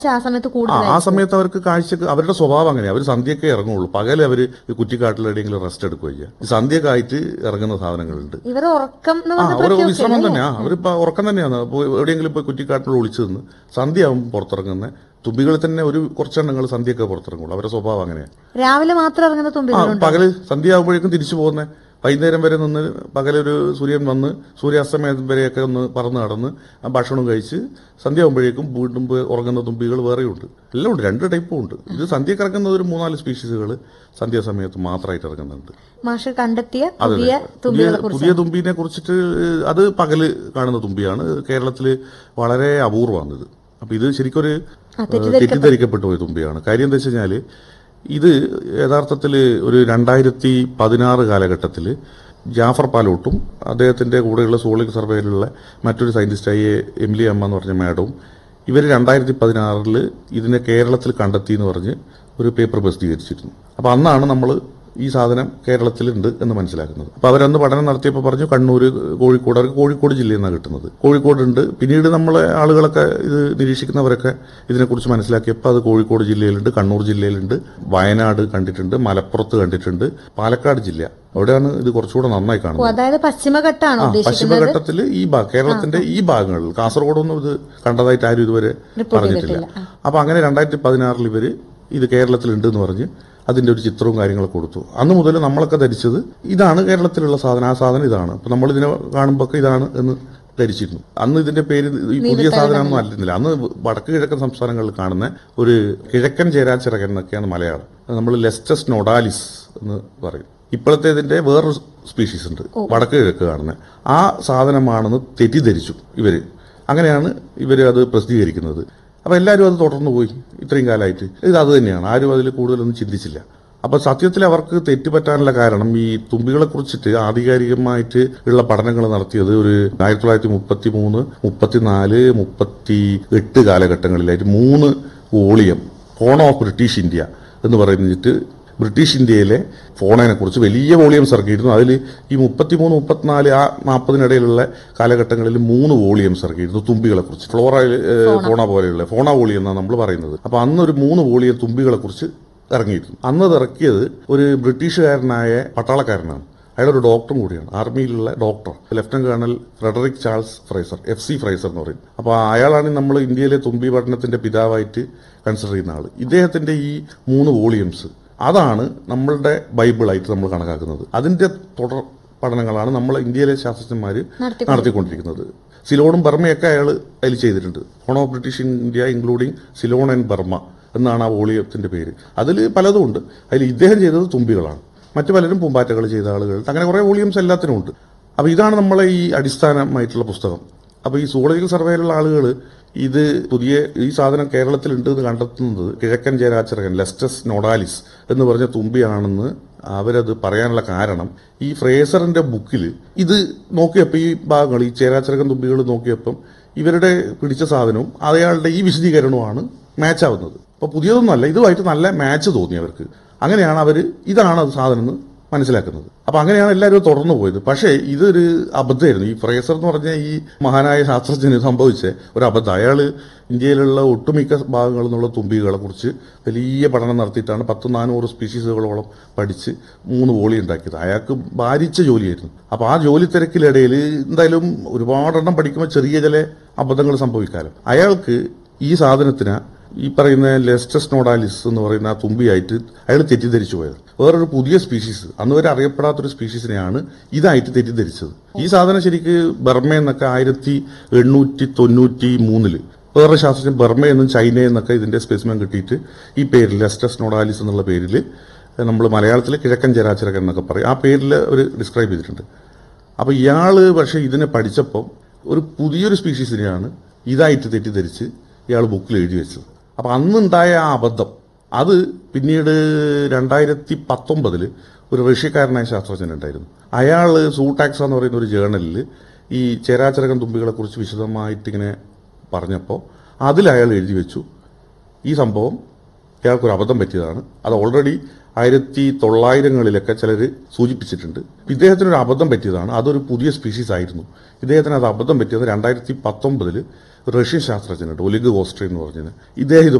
ആ സമയത്ത് ആ കൂടുതൽ ആ സമയത്ത് അവർക്ക് കാഴ്ചക്ക് അവരുടെ സ്വഭാവം അങ്ങനെയാണ് അവർ സന്ധ്യയൊക്കെ ഇറങ്ങുള്ളൂ പകല് അവർ കുറ്റിക്കാട്ടിൽ എവിടെയെങ്കിലും റെസ്റ്റ് എടുക്കുകയോ ചെയ്യുക സന്ധ്യയൊക്കെ ആയിട്ട് ഇറങ്ങുന്ന സാധനങ്ങളുണ്ട് ഇവർ ഉറക്കം എന്ന് ആ പറഞ്ഞ ഒരു പ്രത്യേകിച്ച് വിശ്രമം തന്നെയാ അവരിപ്പോ ഉറക്കം തന്നെയാണ് അപ്പോൾ എവിടെയെങ്കിലും പോയി കുറ്റിക്കാട്ടിൽ ഒളിച്ചു നിന്ന് സന്ധ്യയാവും പുറത്തിറങ്ങുന്ന തുമ്പികളിൽ തന്നെ ഒരു കുറച്ചെണ്ണങ്ങൾ സന്ധ്യയൊക്കെ പുറത്തിറങ്ങുള്ളൂ അവരുടെ സ്വഭാവം അങ്ങനെയാണ് രാവിലെ മാത്രം ഇറങ്ങുന്ന ആ തുമ്പികളുണ്ട് പകല് സന്ധ്യ ആകുമ്പോഴേക്കും തിരിച്ചു പോകുന്ന വൈകുന്നേരം വരെ നിന്ന് പകലൊരു സൂര്യൻ വന്ന് സൂര്യാസ്തമയം വരെയൊക്കെ ഒന്ന് പറന്ന് നടന്ന് ആ ഭക്ഷണം കഴിച്ച് സന്ധ്യ ആകുമ്പോഴേക്കും വീണ്ടും പോയി ഉറങ്ങുന്ന തുമ്പികൾ വേറെയുണ്ട് എല്ലാം ഉണ്ട് രണ്ട് ടൈപ്പും ഉണ്ട് ഇത് സന്ധ്യക്ക് ഇറങ്ങുന്ന ഒരു മൂന്നാല് സ്പീഷീസുകൾ സന്ധ്യാസമയത്ത് മാത്രമായിട്ട് ഇറങ്ങുന്നുണ്ട് മാഷ് കണ്ടെത്തിയ അതെ പുതിയ അതെ. പുതിയ തുമ്പികളെ കുറിച്ച് പുതിയ തുമ്പിനെ കുറിച്ചിട്ട് അത് പകല് കാണുന്ന തുമ്പിയാണ് കേരളത്തിൽ വളരെ അപൂർവമാണ് ഇത് അപ്പൊ ഇത് ശരിക്കൊരു തെറ്റിദ്ധരിക്കപ്പെട്ടു പോയ തുമ്പിയാണ് കാര്യം എന്താ വെച്ച് കഴിഞ്ഞാല് ഇത് യഥാർത്ഥത്തിൽ ഒരു രണ്ടായിരത്തി പതിനാറ് കാലഘട്ടത്തിൽ ജാഫർ പാലോട്ടും അദ്ദേഹത്തിന്റെ കൂടെയുള്ള സോളിക് സർവേയിലുള്ള മറ്റൊരു സയന്റിസ്റ്റായ എമിലി അമ്മ എന്ന് പറഞ്ഞ മാഡവും ഇവർ രണ്ടായിരത്തി പതിനാറില് ഇതിനെ കേരളത്തിൽ കണ്ടെത്തി എന്ന് പറഞ്ഞ് ഒരു പേപ്പർ പ്രസിദ്ധീകരിച്ചിരുന്നു അപ്പൊ അന്നാണ് നമ്മൾ ഈ സാധനം കേരളത്തിലുണ്ട് എന്ന് മനസ്സിലാക്കുന്നത് അപ്പൊ അവരന്ന് പഠനം നടത്തിയപ്പോൾ പറഞ്ഞു കണ്ണൂർ കോഴിക്കോട് അവർക്ക് കോഴിക്കോട് ജില്ലയിൽ നിന്നാണ് കിട്ടുന്നത് കോഴിക്കോടുണ്ട് പിന്നീട് നമ്മളെ ആളുകളൊക്കെ ഇത് നിരീക്ഷിക്കുന്നവരൊക്കെ ഇതിനെക്കുറിച്ച് മനസ്സിലാക്കിയപ്പോൾ അത് കോഴിക്കോട് ജില്ലയിലുണ്ട് കണ്ണൂർ ജില്ലയിലുണ്ട് വയനാട് കണ്ടിട്ടുണ്ട് മലപ്പുറത്ത് കണ്ടിട്ടുണ്ട് പാലക്കാട് ജില്ല അവിടെയാണ് ഇത് കുറച്ചുകൂടെ നന്നായി ഓ, കാണുന്നത് അതായത് പശ്ചിമഘട്ടമാണോ ഉദ്ദേശിക്കുന്നത് പശ്ചിമഘട്ടത്തിൽ ഈ ഭാഗം കേരളത്തിന്റെ ഈ ഭാഗങ്ങളിൽ കാസർഗോഡൊന്നും ഇത് കണ്ടതായിട്ട് ആരും ഇതുവരെ പറഞ്ഞിട്ടില്ല അപ്പൊ അങ്ങനെ രണ്ടായിരത്തി പതിനാറിൽ ഇവര് ഇത് കേരളത്തിലുണ്ട് എന്ന് പറഞ്ഞ് അതിന്റെ ഒരു ചിത്രവും കാര്യങ്ങളൊക്കെ കൊടുത്തു അന്ന് മുതൽ നമ്മളൊക്കെ ധരിച്ചത് ഇതാണ് കേരളത്തിലുള്ള സാധനം ആ സാധനം ഇതാണ് അപ്പൊ നമ്മൾ ഇതിനെ കാണുമ്പോൾ ഇതാണ് എന്ന് ധരിച്ചിരുന്നു അന്ന് ഇതിന്റെ പേര് ഈ പുതിയ സാധനമൊന്നും അല്ലുന്നില്ല അന്ന് വടക്ക് കിഴക്കൻ സംസ്ഥാനങ്ങളിൽ കാണുന്ന ഒരു കിഴക്കൻ ചേരാച്ചിറകൻ എന്നൊക്കെയാണ് മലയാളം നമ്മൾ ലെസ്റ്റസ് നൊഡാലിസ് എന്ന് പറയും ഇപ്പോഴത്തേതിന്റെ വേറൊരു സ്പീഷീസ് ഉണ്ട് വടക്ക് കിഴക്ക് കാണുന്ന ആ സാധനമാണെന്ന് തെറ്റിദ്ധരിച്ചു ഇവര് അങ്ങനെയാണ് ഇവര് അത് പ്രസിദ്ധീകരിക്കുന്നത് അപ്പൊ എല്ലാവരും അത് തുടർന്നു പോയി ഇത്രയും കാലമായിട്ട് ഇത് അത് തന്നെയാണ് ആരും അതിൽ കൂടുതലൊന്നും ചിന്തിച്ചില്ല അപ്പൊ സത്യത്തിൽ അവർക്ക് തെറ്റുപറ്റാനുള്ള കാരണം ഈ തുമ്പികളെ കുറിച്ചിട്ട് ആധികാരികമായിട്ട് ഉള്ള പഠനങ്ങൾ നടത്തിയത് ഒരു ആയിരത്തി തൊള്ളായിരത്തി മുപ്പത്തി മൂന്ന് മുപ്പത്തിനാല് മുപ്പത്തി എട്ട് കാലഘട്ടങ്ങളിലായിട്ട് മൂന്ന് volume fauna of British India എന്ന് പറഞ്ഞിട്ട് ബ്രിട്ടീഷ് ഇന്ത്യയിലെ ഫോണിനെ കുറിച്ച് വലിയ വോളിയംസ് ഇറക്കിയിരുന്നു അതിൽ ഈ മുപ്പത്തിമൂന്ന് മുപ്പത്തിനാല് ആ നാൽപ്പതിനിടയിലുള്ള കാലഘട്ടങ്ങളിൽ മൂന്ന് വോളിയംസ് ഇറക്കിയിരുന്നു തുമ്പികളെ കുറിച്ച് ഫ്ലോറ ഏഹ്, ഫോണ പോലെയുള്ള ഫോണ വോളിയം എന്നാണ് നമ്മൾ പറയുന്നത് അപ്പൊ അന്നൊരു മൂന്ന് വോളിയം തുമ്പികളെ കുറിച്ച് ഇറങ്ങിയിരുന്നു അന്ന് അത് ഇറക്കിയത് ഒരു ബ്രിട്ടീഷുകാരനായ പട്ടാളക്കാരനാണ് അയാൾ ഒരു ഡോക്ടറും കൂടിയാണ് ആർമിയിലുള്ള doctor lieutenant colonel Frederick Charles Fraser F C Fraser എന്ന് പറയും അപ്പോൾ അയാളാണ് നമ്മൾ ഇന്ത്യയിലെ തുമ്പി പഠനത്തിന്റെ പിതാവായിട്ട് കൺസിഡർ ചെയ്യുന്ന ആൾ ഇദ്ദേഹത്തിന്റെ ഈ മൂന്ന് വോളിയംസ് അതാണ് നമ്മളുടെ ബൈബിളായിട്ട് നമ്മൾ കണക്കാക്കുന്നത് അതിന്റെ തുടർ പഠനങ്ങളാണ് നമ്മൾ ഇന്ത്യയിലെ ശാസ്ത്രജ്ഞന്മാർ നടത്തി നടത്തിക്കൊണ്ടിരിക്കുന്നത് സിലോണും ബർമയൊക്കെ അയാൾ അതിൽ ചെയ്തിട്ടുണ്ട് fauna of British India including Ceylon and Burma എന്നാണ് ആ വോളിയത്തിന്റെ പേര് അതിൽ പലതും ഉണ്ട് അതിൽ ഇദ്ദേഹം ചെയ്തത് തുമ്പികളാണ് മറ്റു പലരും പൂമ്പാറ്റകൾ ചെയ്ത ആളുകൾ അങ്ങനെ കുറെ വോളിയംസ് എല്ലാത്തിനും ഉണ്ട് അപ്പൊ ഇതാണ് നമ്മളെ ഈ അടിസ്ഥാനമായിട്ടുള്ള പുസ്തകം അപ്പൊ ഈ സൂളജിക്കൽ സർവേയിലുള്ള ആളുകൾ ഇത് പുതിയ ഈ സാധനം കേരളത്തിലുണ്ട് എന്ന് കണ്ടെത്തുന്നത് കിഴക്കൻ ചേരാച്ചിറകൻ ലെസ്റ്റസ് നോഡാലിസ് എന്ന് പറഞ്ഞ തുമ്പിയാണെന്ന് അവരത് പറയാനുള്ള കാരണം ഈ ഫ്രേസറിന്റെ ബുക്കിൽ ഇത് നോക്കിയപ്പോൾ ഈ ഭാഗങ്ങൾ ഈ ചേരാച്ചിറകൻ തുമ്പികൾ നോക്കിയപ്പം ഇവരുടെ പിടിച്ച സാധനവും അയാളുടെ ഈ വിശദീകരണവുമാണ് മാച്ച് ആവുന്നത് അപ്പൊ പുതിയതൊന്നുമല്ല ഇതുമായിട്ട് നല്ല മാച്ച് തോന്നി അവർക്ക് അങ്ങനെയാണ് അവർ ഇതാണ് അത് സാധനം എന്ന് മനസ്സിലാക്കുന്നത് അപ്പൊ അങ്ങനെയാണ് എല്ലാവരും തുടർന്നു പോയത് പക്ഷേ ഇതൊരു അബദ്ധമായിരുന്നു ഈ ഫ്രേസർ എന്ന് പറഞ്ഞ ഈ മഹാനായ ശാസ്ത്രജ്ഞന് സംഭവിച്ച ഒരു അബദ്ധം അയാള് ഇന്ത്യയിലുള്ള ഒട്ടുമിക്ക ഭാഗങ്ങളിൽ നിന്നുള്ള തുമ്പികളെ കുറിച്ച് വലിയ പഠനം നടത്തിയിട്ടാണ് പത്ത് നാനൂറ് സ്പീഷീസുകളോളം പഠിച്ച് മൂന്ന് വോളി ഉണ്ടാക്കിയത് അയാൾക്ക് ഭാരിച്ച ജോലിയായിരുന്നു അപ്പൊ ആ ജോലി തിരക്കിലിടയിൽ എന്തായാലും ഒരുപാടെണ്ണം പഠിക്കുമ്പോൾ ചെറിയ ചില അബദ്ധങ്ങൾ സംഭവിക്കാലോ അയാൾക്ക് ഈ സാധനത്തിന് ഈ പറയുന്ന ലെസ്റ്റസ് നോഡാലിസ് എന്ന് പറയുന്ന ആ തുമ്പിയായിട്ട് അയാൾ തെറ്റിദ്ധരിച്ചു പോയത് വേറൊരു പുതിയ സ്പീഷീസ് അന്ന് വരെ അറിയപ്പെടാത്തൊരു സ്പീഷീസിനെയാണ് ഇതായിട്ട് തെറ്റിദ്ധരിച്ചത് ഈ സാധനം ശരിക്ക് ബർമ എന്നൊക്കെ ആയിരത്തി എണ്ണൂറ്റി തൊണ്ണൂറ്റി മൂന്നില് വേറെ ശാസ്ത്രജ്ഞൻ ബർമ എന്നും ചൈനയിൽ നിന്നൊക്കെ ഇതിന്റെ സ്പെസിമെൻ കിട്ടിയിട്ട് ഈ പേരിൽ ലെസ്റ്റസ് നോഡാലിസ് എന്നുള്ള പേരിൽ നമ്മൾ മലയാളത്തിൽ കിഴക്കൻ ജരാചരകൻ എന്നൊക്കെ പറയും ആ പേരിൽ ഒരു ഡിസ്ക്രൈബ് ചെയ്തിട്ടുണ്ട് അപ്പൊ ഇയാള് പക്ഷെ ഇതിനെ പഠിച്ചപ്പോൾ ഒരു പുതിയൊരു സ്പീഷീസിനെയാണ് ഇതായിട്ട് തെറ്റിദ്ധരിച്ച് ഇയാൾ ബുക്കിൽ എഴുതി വെച്ചത് അപ്പൊ അന്നുണ്ടായ ആ അബദ്ധം അത് പിന്നീട് രണ്ടായിരത്തി പത്തൊമ്പതില് ഒരു റഷ്യക്കാരനായ ശാസ്ത്രജ്ഞൻ ഉണ്ടായിരുന്നു അയാൾ സൂടാക്സ് എന്ന് പറയുന്ന ഒരു ജേണലിൽ ഈ ചേരാചരകൻ തുമ്പികളെ കുറിച്ച് വിശദമായിട്ട് ഇങ്ങനെ പറഞ്ഞപ്പോൾ അതിൽ അയാൾ എഴുതി വെച്ചു ഈ സംഭവം ഇയാൾക്കൊരു അബദ്ധം പറ്റിയതാണ് അത് ഓൾറെഡി ആയിരത്തി തൊള്ളായിരങ്ങളിലൊക്കെ ചിലർ സൂചിപ്പിച്ചിട്ടുണ്ട് ഇദ്ദേഹത്തിനൊരു അബദ്ധം പറ്റിയതാണ് അതൊരു പുതിയ സ്പീഷീസ് ആയിരുന്നു ഇദ്ദേഹത്തിന് അത് അബദ്ധം പറ്റിയത് രണ്ടായിരത്തി പത്തൊമ്പതില് ഒരു റഷ്യൻ ശാസ്ത്രജ്ഞനുണ്ട് ഒലിഗ് ഓസ്ട്രി എന്ന് പറഞ്ഞത് ഇദ്ദേഹം ഇത്